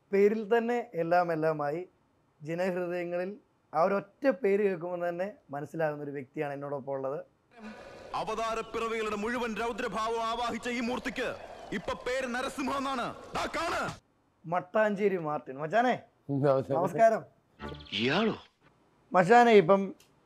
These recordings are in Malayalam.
പേരിൽ തന്നെ എല്ലാം എല്ലാമായി ജനഹൃദയങ്ങളിൽ ആ ഒരൊറ്റ പേര് കേൾക്കുമ്പോൾ തന്നെ മനസ്സിലാകുന്ന ഒരു വ്യക്തിയാണ് എന്നോടൊപ്പം ഉള്ളത് അവതാരപ്പിറവികളുടെ മുഴുവൻ രൗദ്രഭാവം ആവാഹിച്ച ഈ മൂർത്തിക്ക് ഇപ്പൊ പേര് നരസിംഹ എന്നാണ് ദാ കാണ് മട്ടാഞ്ചേരി മാർട്ടിൻ മച്ചാനെ നമസ്കാരം. നമസ്കാരം ഇയാളോ മച്ചാനെ ഇപ്പം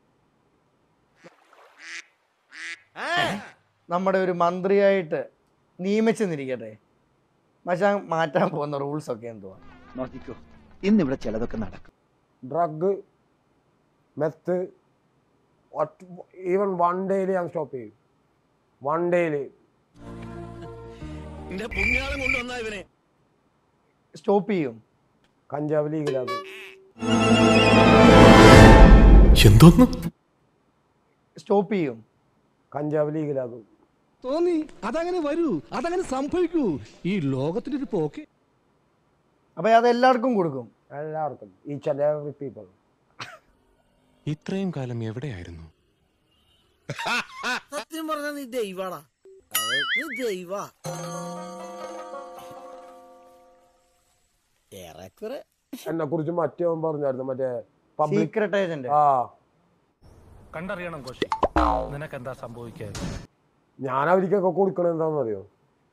നമ്മുടെ ഒരു മന്ത്രിയായിട്ട് നിയമിച്ചെന്നിരിക്കട്ടെ മച്ചാൻ മാറ്റാൻ പോകുന്ന റൂൾസ് ഒക്കെ എന്തുവാ നോക്കിക്കോ ഇന്നിവിടെ ചിലതൊക്കെ നടക്കും ഡ്രഗ് മെത്ത് ഈവൻ വൺ ഡേയിൽ ഞാൻ സ്റ്റോപ്പ് ചെയ്യും വൺ ഡേയിൽ എന്റെ പുണ്യാളം കൊണ്ടുവന്ന ഇവനെ സ്റ്റോപ്പ് ചെയ്യും കഞ്ചാവ് ലീഗിലാകും എന്തോന്ന് സ്റ്റോപ്പ് ചെയ്യും കഞ്ചാവ് ലീഗിലാകും തോന്നി അതങ്ങനെ വരൂ അതങ്ങനെ സംഭവിക്കൂ ഈ ലോകത്തിന്റെ ഒരു പോക്ക് അപ്പം അത് എല്ലാവർക്കും കൊടുക്കും എല്ലാവർക്കും ഈച്ച് ആൻഡ് എവറി പീപ്പിൾ ഇത്രയും കാലം എവിടെയായിരുന്നു സത്യം പറഞ്ഞ നീ ദൈവാടാ നീ ദൈവ ഏറെക്കുറെ എന്നെ കുറിച്ച് മറ്റേ പറഞ്ഞായിരുന്നു മറ്റേ പബ്ലിക് സീക്രട്ട് ഏജന്റ് ആ കണ്ടറിയണം കോശി നിനക്കെന്താ സംഭവിക്കാൻ ഞാൻ അവർക്കൊക്കെ കൊടുക്കണ എന്താണെന്നറിയോ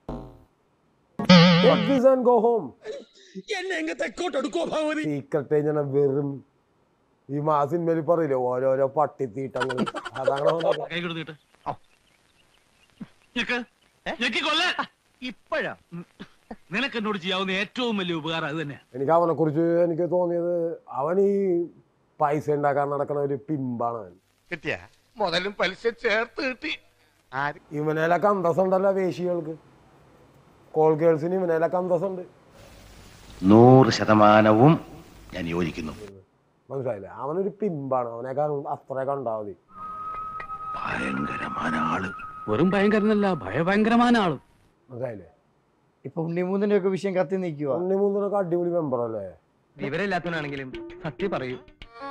ഗോ ഹോം എന്നെ എങ്ങ തെക്കോട്ടെടുക്കോ ഭഗവതി സീക്രട്ട് ഏജന്റ് വെറും ഈ മാ സിനിമയിൽ പറയില്ലേ ഓരോരോ പട്ടിത്തീട്ടങ്ങൾ അതാണ് അവനൊക്കെ. ഇപ്പഴാ നിനക്ക് എന്നോട് ചെയ്യാവുന്ന ഏറ്റവും വലിയ ഉപകാരം അത് തന്നെ എനിക്ക് അവനെ കുറിച്ച് എനിക്ക് തോന്നിയത് അവൻ ഈ പൈസ ഉണ്ടാക്കാൻ നടക്കുന്ന ഒരു പിമ്പാണ് അവൻ കിട്ടിയ മുതലും പലിശ ചേർത്ത് കിട്ടി ഇവനേലൊക്കെ അന്തസ്സുണ്ടല്ലോ വേശികൾക്ക് കോൾ ഗേൾസിന് ഇവനേലൊക്കെ അന്തസ്സുണ്ട് നൂറ് ശതമാനവും ഞാൻ യോജിക്കുന്നു മനസ്സിലായില്ലേ അവനൊരു പിമ്പാണ് അവനേക്കാൾ അത്രയൊക്കെ ഉണ്ടാവും മതി ഭയങ്കരமான ആള് വെറും ഭയങ്കരനല്ല ഭയഭയങ്കരമായ ആളും മനസ്സിലായില്ലേ ഇപ്പൊ ഉണ്ണിമൂന്നിന്റെ ഒക്കെ വിഷയം കത്തി നിൽക്കുക ഉണ്ണിമൂന്നിനൊക്കെ അടിപൊളി മെമ്പർ അല്ലേ വിവരമില്ലാത്തവനാണെങ്കിലും സത്യം പറയൂ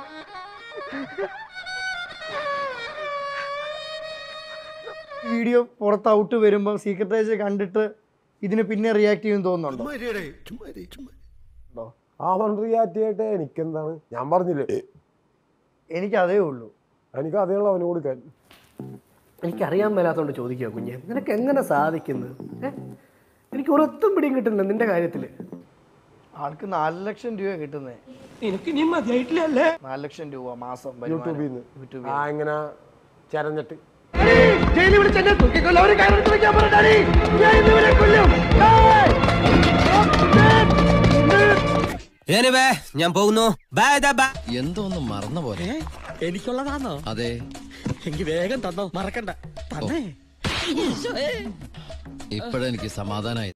വീഡിയോ പുറത്ത് ഔട്ട് വരുമ്പോൾ സീക്രട്ട് ഏജന്റ് കണ്ടിട്ട് ഇതിന് പിന്നെ റിയാക്ട് ചെയ്യും തോന്നുന്നുണ്ടോ ഉണ്ടോ? അവൻ റിയാക്ട് ചെയ്യട്ടെ എനിക്കെന്താണ് ഞാൻ പറഞ്ഞില്ലേ എനിക്ക് അതേ ഉള്ളൂ എനിക്ക് അതേയുള്ള അവന് കൊടുക്കാൻ എനിക്കറിയാൻ മേലാത്തോണ്ട് ചോദിക്കുക കുഞ്ഞെ നിനക്ക് എങ്ങനെ സാധിക്കുന്നു ഏ? എനിക്ക് ഒരൊത്തും പിടിയും കിട്ടുന്നില്ല നിന്റെ കാര്യത്തില് ആൾക്ക് നാല് ലക്ഷം രൂപ കിട്ടുന്നേ എനിക്ക് ഇനി മതിയായിട്ടില്ലല്ലേ നാല് ലക്ഷം രൂപ മാസം യൂട്യൂബിൽ നിന്ന് യൂട്യൂബിൽ ആ ഇങ്ങനെ ചരഞ്ഞിട്ട് ഞാൻ പോകുന്നു എന്തോന്നും മറന്ന പോലെ എനിക്കുള്ളതാണോ അതെ എങ്കി വേഗം തന്നോ മറക്കണ്ട തന്നേ ഇപ്പോഴെനിക്ക് സമാധാനായി